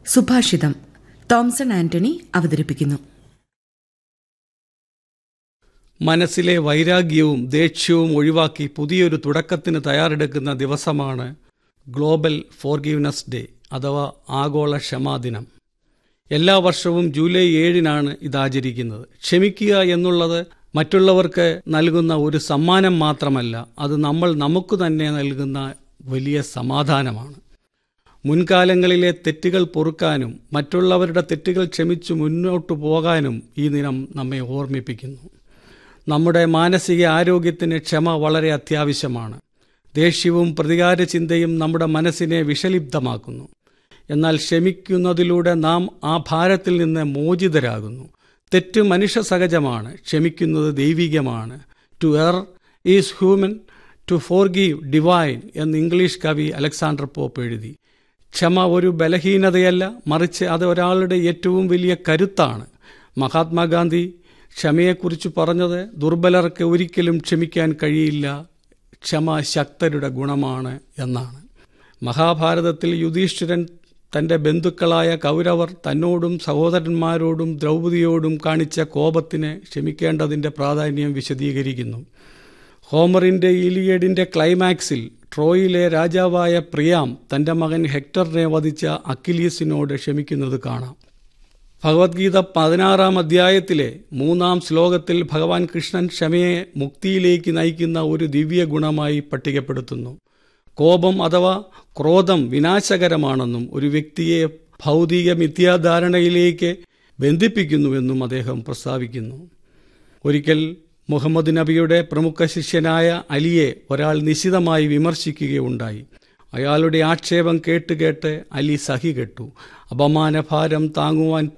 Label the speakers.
Speaker 1: സുഭാഷിതം തോംസൺ ആന്റണി അവതരിപ്പിക്കുന്നു
Speaker 2: മനസ്സിലെ വൈരാഗ്യവും ദേഷ്യവും ഒഴിവാക്കി പുതിയൊരു തുടക്കത്തിന് തയ്യാറെടുക്കുന്ന ദിവസമാണ് ഗ്ലോബൽ ഫോർഗീവ്നെസ് ഡേ അഥവാ ആഗോള ക്ഷമാദിനം എല്ലാ വർഷവും ജൂലൈ ഏഴിനാണ് ഇത് ആചരിക്കുന്നത് ക്ഷമിക്കുക എന്നുള്ളത് മറ്റുള്ളവർക്ക് നൽകുന്ന ഒരു സമ്മാനം മാത്രമല്ല അത് നമ്മൾ നമുക്ക് തന്നെ നൽകുന്ന വലിയ സമാധാനമാണ് മുൻകാലങ്ങളിലെ തെറ്റുകൾ പൊറുക്കാനും മറ്റുള്ളവരുടെ തെറ്റുകൾ ക്ഷമിച്ചു മുന്നോട്ടു പോകാനും ഈ ദിനം നമ്മെ ഓർമ്മിപ്പിക്കുന്നു നമ്മുടെ മാനസിക ആരോഗ്യത്തിന് ക്ഷമ വളരെ അത്യാവശ്യമാണ് ദേഷ്യവും പ്രതികാര ചിന്തയും നമ്മുടെ മനസ്സിനെ വിഷലിപ്തമാക്കുന്നു എന്നാൽ ക്ഷമിക്കുന്നതിലൂടെ നാം ആ ഭാരത്തിൽ നിന്ന് മോചിതരാകുന്നു തെറ്റ് മനുഷ്യ സഹജമാണ് ക്ഷമിക്കുന്നത് ദൈവികമാണ് to err is human to forgive divine എന്ന് ഇംഗ്ലീഷ് കവി അലക്സാണ്ടർ പോപ്പ് എഴുതി ക്ഷമ ഒരു ബലഹീനതയല്ല മറിച്ച് അത് ഒരാളുടെ ഏറ്റവും വലിയ കരുത്താണ് മഹാത്മാഗാന്ധി ക്ഷമയെക്കുറിച്ച് പറഞ്ഞത് ദുർബലർക്ക് ഒരിക്കലും ക്ഷമിക്കാൻ കഴിയില്ല ക്ഷമ ശക്തരുടെ ഗുണമാണ് എന്നാണ് മഹാഭാരതത്തിൽ യുധിഷ്ഠിരൻ തന്റെ ബന്ധുക്കളായ കൗരവർ തന്നോടും സഹോദരന്മാരോടും ദ്രൗപദിയോടും കാണിച്ച കോപത്തിന് ക്ഷമിക്കേണ്ടതിന്റെ പ്രാധാന്യം വിശദീകരിക്കുന്നു ഹോമറിന്റെ ഇലിയഡിന്റെ ക്ലൈമാക്സിൽ ട്രോയിലെ രാജാവായ പ്രിയാം തന്റെ മകൻ ഹെക്ടറിനെ വധിച്ച അക്കിലീസിനോട് ക്ഷമിക്കുന്നത് കാണാം ഭഗവത്ഗീത പതിനാറാം അധ്യായത്തിലെ മൂന്നാം ശ്ലോകത്തിൽ ഭഗവാൻ കൃഷ്ണൻ ക്ഷമയെ മുക്തിയിലേക്ക് നയിക്കുന്ന ഒരു ദിവ്യ ഗുണമായി പട്ടികപ്പെടുത്തുന്നു കോപം അഥവാ ക്രോധം വിനാശകരമാണെന്നും ഒരു വ്യക്തിയെ ഭൗതിക മിഥ്യാധാരണയിലേക്ക് ബന്ധിപ്പിക്കുന്നുവെന്നും അദ്ദേഹം പ്രസ്താവിക്കുന്നു ഒരിക്കൽ മുഹമ്മദ് നബിയുടെ പ്രമുഖ ശിഷ്യനായ അലിയെ ഒരാൾ നിശിതമായി വിമർശിക്കുകയുണ്ടായി അയാളുടെ ആക്ഷേപം കേട്ട് കേട്ട് അലി സഹി കെട്ടു അപമാനഭാരം താങ്ങുവാൻ